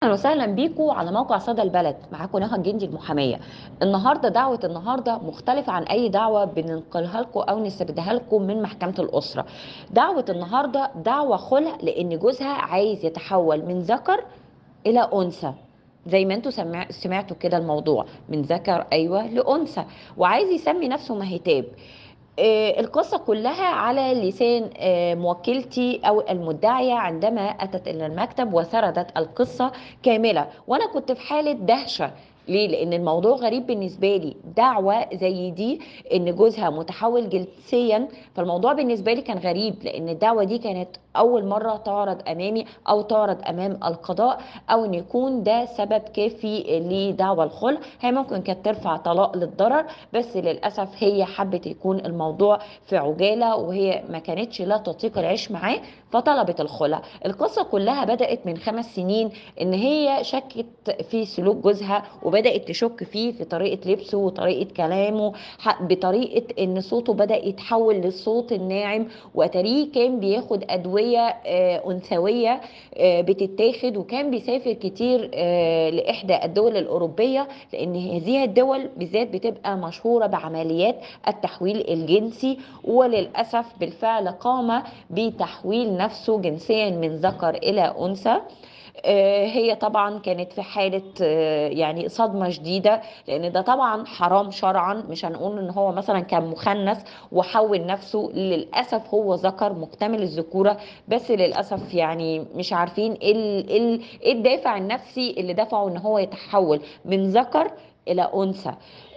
أهلا وسهلا بيكم على موقع صدى البلد معاكم نهى الجندي المحامية النهاردة دعوة النهاردة مختلفة عن أي دعوة بننقلها لكم أو نستبدها لكم من محكمة الأسرة دعوة النهاردة دعوة خلع لأن جوزها عايز يتحول من ذكر إلى أنثى زي ما انتوا سمع... سمعتوا كده الموضوع من ذكر أيوة لأنثى وعايز يسمي نفسه مهتاب آه، القصة كلها على لسان آه، موكلتي أو المدعية عندما أتت إلى المكتب وسردت القصة كاملة وأنا كنت في حالة دهشة ليه؟ لأن الموضوع غريب بالنسبة لي دعوة زي دي إن جوزها متحول جنسيا فالموضوع بالنسبة لي كان غريب لأن الدعوة دي كانت أول مرة تعرض أمامي أو تعرض أمام القضاء أو إن يكون ده سبب كافي لدعوى الخلع هي ممكن كانت ترفع طلاق للضرر بس للأسف هي حبت يكون الموضوع في عجالة وهي ما كانتش لا تطيق العيش معاه فطلبت الخلع القصة كلها بدأت من خمس سنين إن هي شكت في سلوك جوزها وبدأت تشك فيه في طريقة لبسه وطريقة كلامه ح- بطريقة إن صوته بدأ يتحول للصوت الناعم وتريه كان بياخد أدوية آه، أنثوية آه، بتتاخد وكان بيسافر كتير آه، لإحدى الدول الأوروبية لأن هذه الدول بالذات بتبقى مشهورة بعمليات التحويل الجنسي وللأسف بالفعل قام بتحويل نفسه جنسيا من ذكر إلى أنثى آه، هي طبعا كانت في حالة آه، يعني صدمة شديدة لأن ده طبعا حرام شرعا مش هنقول إن هو مثلا كان مخنث وحول نفسه للأسف هو ذكر مكتمل الذكورة بس للأسف يعني مش عارفين إيه ال- إيه ال- إيه الدافع النفسي اللي دفعه إن هو يتحول من ذكر إلى أنثى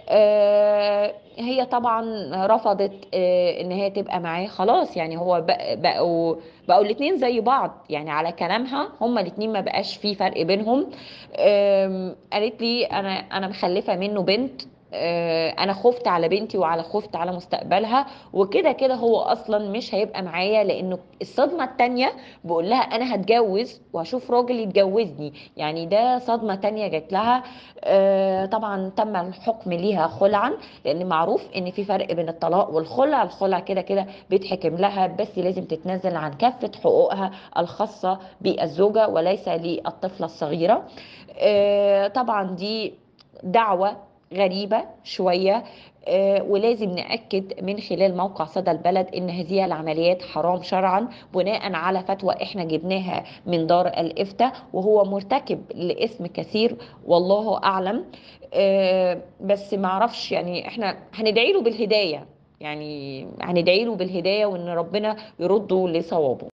آه، هي طبعا رفضت آه، ان هي تبقى معاه خلاص يعني هو بق- بقوا بقوا الاتنين زي بعض يعني على كلامها هما الاتنين ما بقاش في فرق بينهم آم، قالت لي انا انا مخلفه منه بنت آه، انا خفت على بنتي وعلى خفت على مستقبلها وكده كده هو اصلا مش هيبقى معايا لانه الصدمه التانية بقول لها انا هتجوز وهشوف راجل يتجوزني يعني ده صدمه تانية جات لها آه، طبعا تم الحكم ليها خلعا لان معروف ان في فرق بين الطلاق والخلع الخلع كده كده بيتحكم لها بس لازم تتنازل عن كافه حقوقها الخاصه بالزوجه وليس للطفله الصغيره آه، طبعا دي دعوه غريبه شويه آه، ولازم نأكد من خلال موقع صدى البلد ان هذه العمليات حرام شرعا بناء على فتوى احنا جبناها من دار الافتاء وهو مرتكب لاسم كثير والله اعلم آه، بس معرفش يعني احنا هندعي له بالهدايه يعني هندعي له بالهدايه وان ربنا يرده لصوابه